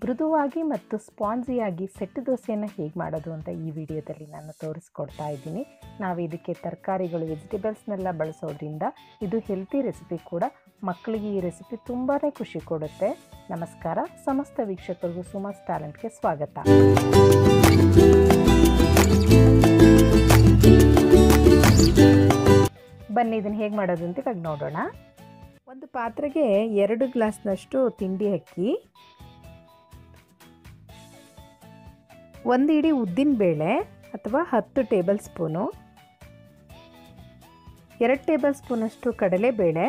ಮೃದುವಾಗಿ ಮತ್ತು ಸ್ಪಾನ್ಸಿಯಾಗಿ ಸೆಟ್ಟು ದೋಸೆಯನ್ನು ಹೇಗೆ ಮಾಡೋದು ಅಂತ ಈ ವಿಡಿಯೋದಲ್ಲಿ ನಾನು ತೋರಿಸ್ಕೊಡ್ತಾ ಇದ್ದೀನಿ ನಾವು ಇದಕ್ಕೆ ತರಕಾರಿಗಳು ವೆಜಿಟೇಬಲ್ಸ್ನೆಲ್ಲ ಬಳಸೋದ್ರಿಂದ ಇದು ಹೆಲ್ತಿ ರೆಸಿಪಿ ಕೂಡ ಮಕ್ಕಳಿಗೆ ಈ ರೆಸಿಪಿ ತುಂಬಾ ಖುಷಿ ಕೊಡುತ್ತೆ ನಮಸ್ಕಾರ ಸಮಸ್ತ ವೀಕ್ಷಕರಿಗೂ ಸುಮಾಸ್ ಟ್ಯಾಲೆಂಟ್ಗೆ ಸ್ವಾಗತ ಬನ್ನಿ ಇದನ್ನು ಹೇಗೆ ಮಾಡೋದು ಅಂತ ಇವಾಗ ನೋಡೋಣ ಒಂದು ಪಾತ್ರೆಗೆ ಎರಡು ಗ್ಲಾಸ್ನಷ್ಟು ತಿಂಡಿ ಅಕ್ಕಿ ಒಂದು ಇಡೀ ಉದ್ದಿನ ಬೇಳೆ ಅಥವಾ ಹತ್ತು ಟೇಬಲ್ ಸ್ಪೂನು ಎರಡು ಟೇಬಲ್ ಸ್ಪೂನಷ್ಟು ಕಡಲೆಬೇಳೆ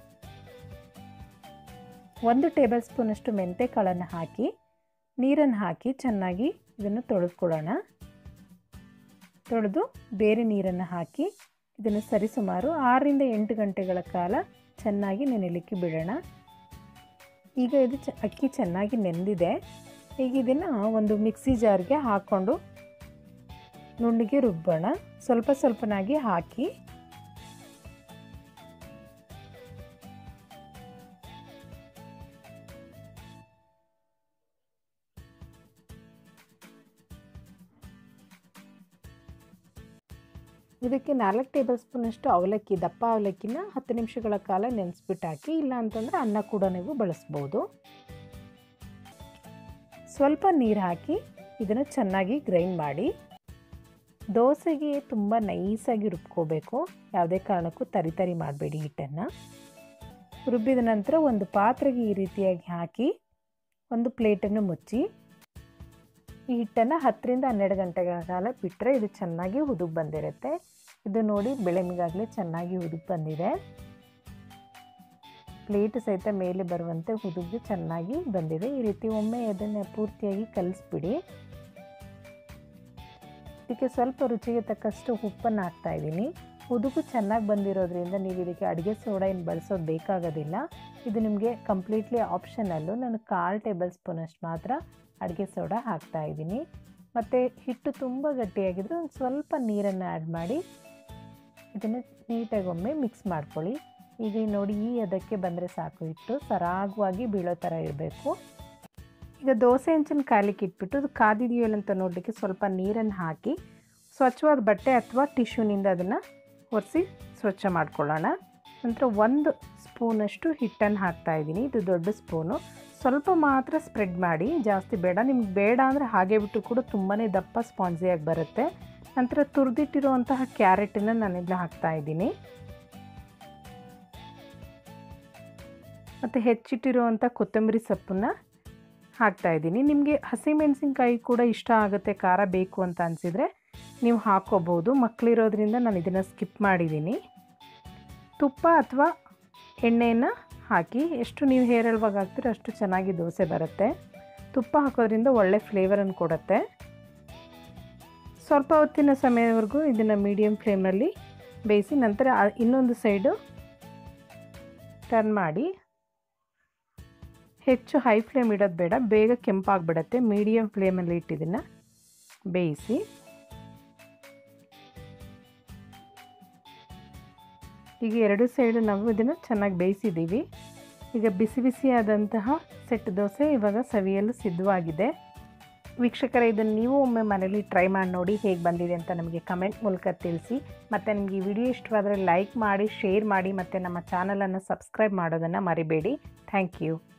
ಒಂದು ಟೇಬಲ್ ಸ್ಪೂನಷ್ಟು ಮೆಂತೆಕಾಳನ್ನು ಹಾಕಿ ನೀರನ್ನು ಹಾಕಿ ಚೆನ್ನಾಗಿ ಇದನ್ನು ತೊಳೆದುಕೊಳ್ಳೋಣ ತೊಳೆದು ಬೇರೆ ನೀರನ್ನು ಹಾಕಿ ಇದನ್ನು ಸರಿಸುಮಾರು ಆರರಿಂದ ಎಂಟು ಗಂಟೆಗಳ ಕಾಲ ಚೆನ್ನಾಗಿ ನೆನೆಲಿಕ್ಕೆ ಬಿಡೋಣ ಈಗ ಇದು ಚ ಅಕ್ಕಿ ಚೆನ್ನಾಗಿ ನೆಂದಿದೆ ಈಗ ಇದನ್ನು ಒಂದು ಮಿಕ್ಸಿ ಜಾರ್ಗೆ ಹಾಕ್ಕೊಂಡು ನುಣ್ಣಿಗೆ ರುಬ್ಬೋಣ ಸ್ವಲ್ಪ ಸ್ವಲ್ಪನಾಗಿ ಹಾಕಿ ಇದಕ್ಕೆ ನಾಲ್ಕು ಟೇಬಲ್ ಸ್ಪೂನಷ್ಟು ಅವಲಕ್ಕಿ ದಪ್ಪ ಅವಲಕ್ಕಿನ ಹತ್ತು ನಿಮಿಷಗಳ ಕಾಲ ನೆನೆಸ್ಬಿಟ್ಟು ಹಾಕಿ ಇಲ್ಲ ಅಂತಂದರೆ ಅನ್ನ ಕೂಡ ನೀವು ಬಳಸ್ಬೋದು ಸ್ವಲ್ಪ ನೀರು ಹಾಕಿ ಇದನ್ನು ಚೆನ್ನಾಗಿ ಗ್ರೈಂಡ್ ಮಾಡಿ ದೋಸೆಗೆ ತುಂಬ ನೈಸಾಗಿ ರುಬ್ಕೋಬೇಕು ಯಾವುದೇ ಕಾರಣಕ್ಕೂ ತರಿ ತರಿ ಮಾಡಬೇಡಿ ಹಿಟ್ಟನ್ನು ರುಬ್ಬಿದ ನಂತರ ಒಂದು ಪಾತ್ರೆಗೆ ಈ ರೀತಿಯಾಗಿ ಹಾಕಿ ಒಂದು ಪ್ಲೇಟನ್ನು ಮುಚ್ಚಿ ಈ ಹಿಟ್ಟನ್ನು ಹತ್ತರಿಂದ ಹನ್ನೆರಡು ಗಂಟೆಗಳ ಕಾಲ ಬಿಟ್ಟರೆ ಇದು ಚೆನ್ನಾಗಿ ಹುದುಗ್ ಬಂದಿರುತ್ತೆ ಇದು ನೋಡಿ ಬೆಳಮಿಗಾಗಲೇ ಚೆನ್ನಾಗಿ ಹುದುಗ್ ಬಂದಿದೆ ಪ್ಲೇಟ್ ಸಹಿತ ಮೇಲೆ ಬರುವಂತೆ ಹುದುಗು ಚೆನ್ನಾಗಿ ಬಂದಿದೆ ಈ ರೀತಿ ಒಮ್ಮೆ ಅದನ್ನು ಪೂರ್ತಿಯಾಗಿ ಕಲಿಸ್ಬಿಡಿ ಇದಕ್ಕೆ ಸ್ವಲ್ಪ ರುಚಿಗೆ ತಕ್ಕಷ್ಟು ಉಪ್ಪನ್ನು ಹಾಕ್ತಾ ಇದ್ದೀನಿ ಹುದುಗು ಚೆನ್ನಾಗಿ ಬಂದಿರೋದ್ರಿಂದ ನೀವು ಇದಕ್ಕೆ ಅಡುಗೆ ಸೋಡಾ ಏನು ಬಳಸೋದು ಬೇಕಾಗೋದಿಲ್ಲ ಇದು ನಿಮಗೆ ಕಂಪ್ಲೀಟ್ಲಿ ಆಪ್ಷನಲ್ಲು ನಾನು ಕಾಲು ಟೇಬಲ್ ಸ್ಪೂನಷ್ಟು ಮಾತ್ರ ಅಡುಗೆ ಸೋಡಾ ಹಾಕ್ತಾ ಇದ್ದೀನಿ ಮತ್ತು ಹಿಟ್ಟು ತುಂಬ ಗಟ್ಟಿಯಾಗಿದ್ದರೆ ಒಂದು ಸ್ವಲ್ಪ ನೀರನ್ನು ಆ್ಯಡ್ ಮಾಡಿ ಇದನ್ನು ನೀಟಾಗಿ ಒಮ್ಮೆ ಮಿಕ್ಸ್ ಮಾಡ್ಕೊಳ್ಳಿ ಈಗ ನೋಡಿ ಈ ಅದಕ್ಕೆ ಬಂದರೆ ಸಾಕು ಹಿಟ್ಟು ಸರಾಗವಾಗಿ ಬೀಳೋ ಥರ ಇರಬೇಕು ಈಗ ದೋಸೆ ಹಂಚನ್ನು ಕಾಲಿಕ್ಕೆ ಇಟ್ಬಿಟ್ಟು ಅದು ಕಾದಿದೆಯಲ್ಲ ಅಂತ ನೋಡಲಿಕ್ಕೆ ಸ್ವಲ್ಪ ನೀರನ್ನು ಹಾಕಿ ಸ್ವಚ್ಛವಾದ ಬಟ್ಟೆ ಅಥವಾ ಟಿಶ್ಯೂನಿಂದ ಅದನ್ನು ಒರೆಸಿ ಸ್ವಚ್ಛ ಮಾಡ್ಕೊಳ್ಳೋಣ ನಂತರ ಒಂದು ಸ್ಪೂನಷ್ಟು ಹಿಟ್ಟನ್ನು ಹಾಕ್ತಾ ಇದ್ದೀನಿ ಇದು ದೊಡ್ಡ ಸ್ಪೂನು ಸ್ವಲ್ಪ ಮಾತ್ರ ಸ್ಪ್ರೆಡ್ ಮಾಡಿ ಜಾಸ್ತಿ ಬೇಡ ನಿಮ್ಗೆ ಬೇಡ ಅಂದರೆ ಹಾಗೆ ಬಿಟ್ಟು ಕೂಡ ತುಂಬಾ ದಪ್ಪ ಸ್ಪಾನ್ಸಿಯಾಗಿ ಬರುತ್ತೆ ನಂತರ ತುರಿದಿಟ್ಟಿರುವಂತಹ ಕ್ಯಾರೆಟನ್ನು ನಾನಿಲ್ಲಿ ಹಾಕ್ತಾ ಇದ್ದೀನಿ ಮತ್ತು ಹೆಚ್ಚಿಟ್ಟಿರುವಂಥ ಕೊತ್ತಂಬರಿ ಸೊಪ್ಪನ್ನು ಹಾಕ್ತಾ ಇದ್ದೀನಿ ನಿಮಗೆ ಹಸಿಮೆಣಸಿನ್ಕಾಯಿ ಕೂಡ ಇಷ್ಟ ಆಗುತ್ತೆ ಖಾರ ಬೇಕು ಅಂತ ಅನಿಸಿದರೆ ನೀವು ಹಾಕ್ಕೋಬೋದು ಮಕ್ಕಳಿರೋದ್ರಿಂದ ನಾನು ಇದನ್ನು ಸ್ಕಿಪ್ ಮಾಡಿದ್ದೀನಿ ತುಪ್ಪ ಅಥವಾ ಎಣ್ಣೆಯನ್ನು ಹಾಕಿ ಎಷ್ಟು ನೀವು ಹೇರಳವಾಗಿ ಹಾಕ್ತೀರೋ ಅಷ್ಟು ಚೆನ್ನಾಗಿ ದೋಸೆ ಬರುತ್ತೆ ತುಪ್ಪ ಹಾಕೋದ್ರಿಂದ ಒಳ್ಳೆ ಫ್ಲೇವರನ್ನು ಕೊಡುತ್ತೆ ಸ್ವಲ್ಪ ಹೊತ್ತಿನ ಸಮಯವರೆಗೂ ಇದನ್ನು ಮೀಡಿಯಮ್ ಫ್ಲೇಮಲ್ಲಿ ಬೇಯಿಸಿ ನಂತರ ಇನ್ನೊಂದು ಸೈಡು ಟರ್ನ್ ಮಾಡಿ ಹೆಚ್ಚು ಹೈ ಫ್ಲೇಮ್ ಇಡೋದು ಬೇಡ ಬೇಗ ಕೆಂಪಾಗಿಬಿಡತ್ತೆ ಮೀಡಿಯಮ್ ಫ್ಲೇಮಲ್ಲಿ ಇಟ್ಟಿದ್ದನ್ನು ಬೇಯಿಸಿ ಈಗ ಎರಡು ಸೈಡು ನಾವು ಇದನ್ನು ಚೆನ್ನಾಗಿ ಬೇಯಿಸಿದ್ದೀವಿ ಈಗ ಬಿಸಿ ಬಿಸಿಯಾದಂತಹ ಸೆಟ್ ದೋಸೆ ಇವಾಗ ಸವಿಯಲು ಸಿದ್ಧವಾಗಿದೆ ವೀಕ್ಷಕರೇ ಇದನ್ನು ನೀವು ಒಮ್ಮೆ ಮನೇಲಿ ಟ್ರೈ ಮಾಡಿ ನೋಡಿ ಹೇಗೆ ಬಂದಿದೆ ಅಂತ ನಮಗೆ ಕಮೆಂಟ್ ಮೂಲಕ ತಿಳಿಸಿ ಮತ್ತು ನಿಮಗೆ ಈ ವಿಡಿಯೋ ಇಷ್ಟವಾದರೆ ಲೈಕ್ ಮಾಡಿ ಶೇರ್ ಮಾಡಿ ಮತ್ತು ನಮ್ಮ ಚಾನಲನ್ನು ಸಬ್ಸ್ಕ್ರೈಬ್ ಮಾಡೋದನ್ನು ಮರಿಬೇಡಿ ಥ್ಯಾಂಕ್ ಯು